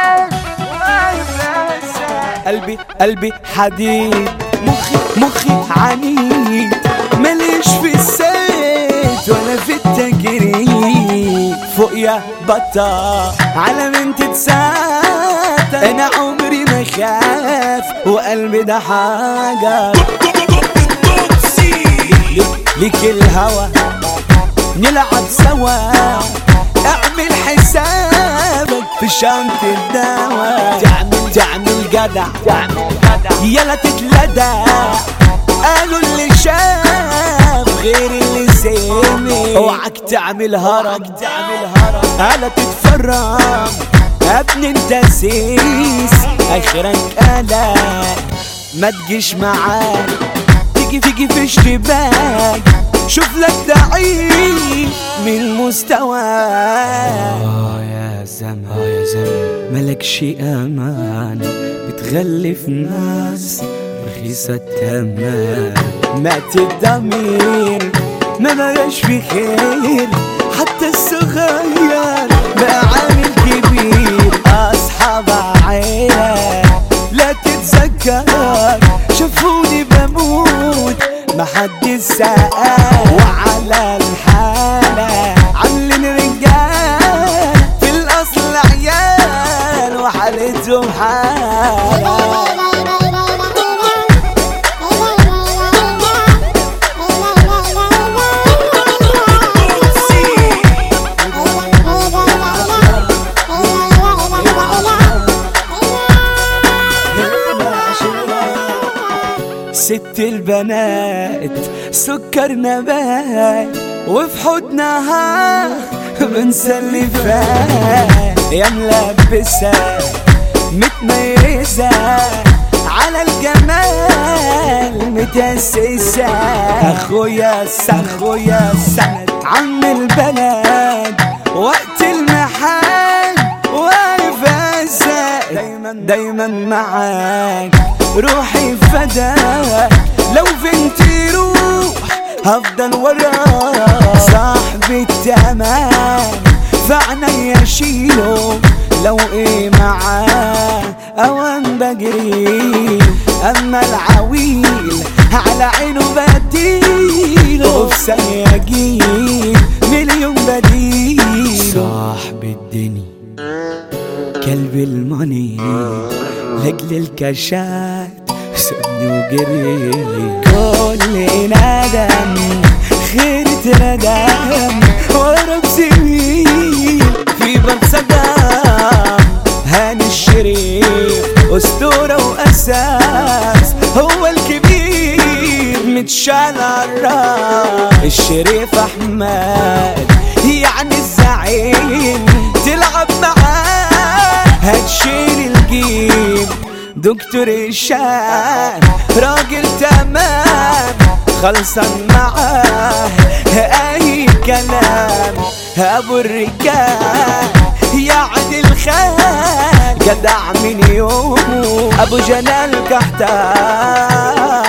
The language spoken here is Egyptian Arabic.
قلبي قلبي حديد مخي مخي عنيد ماليش في السيد ولا في التجريد فوق يا بطة على من تتسات انا عمري ما خاف وقلبي ده حاجة ليك الهوى نلعب سوا اعمل حسابك في شنطة الدواء تعمل تعمل جدع تعمل جدع يلا تتلدع قالوا اللي شاف غير اللي سمع اوعك تعمل هرم تعمل هرم هلا تتفرم يا ابني انت سيس اخرك انا ما تجيش معاك تيجي تيجي في اشتباك شوف لك دعيم من مستوى آه يا زمان آه يا زمان ملكش امان بتغلف ناس رخيصة التمام مات الضمير ما بقاش في خير حتى الصغير بقى عامل كبير اصحاب عيلة لا تتذكر شافوني بموت ما حد سأل وعلى الحالة عاملين رجال في الأصل عيال وحالتهم حالة ست البنات سكر نبات وفي حضنها بنسى اللي فات يا ملبسة متميزة على الجمال متأسسة اخويا السند اخويا السند عم البلد وقت المحال واقف أسد دايما دايما معاك روحي فداك لو بنتي روح هفضل وراك صاحبي التمام فعنى يشيله لو ايه معاه اوان بجري اما العويل على عينه بديله وفي ثانية اجيب مليون بديل صاحب الدنيا كلب الماني لاجل الكاشات سبني وجري كل ندم خيرة ندم ورا بسنين في باب صدام هاني الشريف أسطورة وأساس هو الكبير متشال الراس الشريف أحمد يعني الزعيم تلعب معاه هتشيل الجيم دكتور هشام راجل تمام خلصان معاه اي كلام ابو الرجال يا عدل خان جدع من يومه ابو جلال كحتان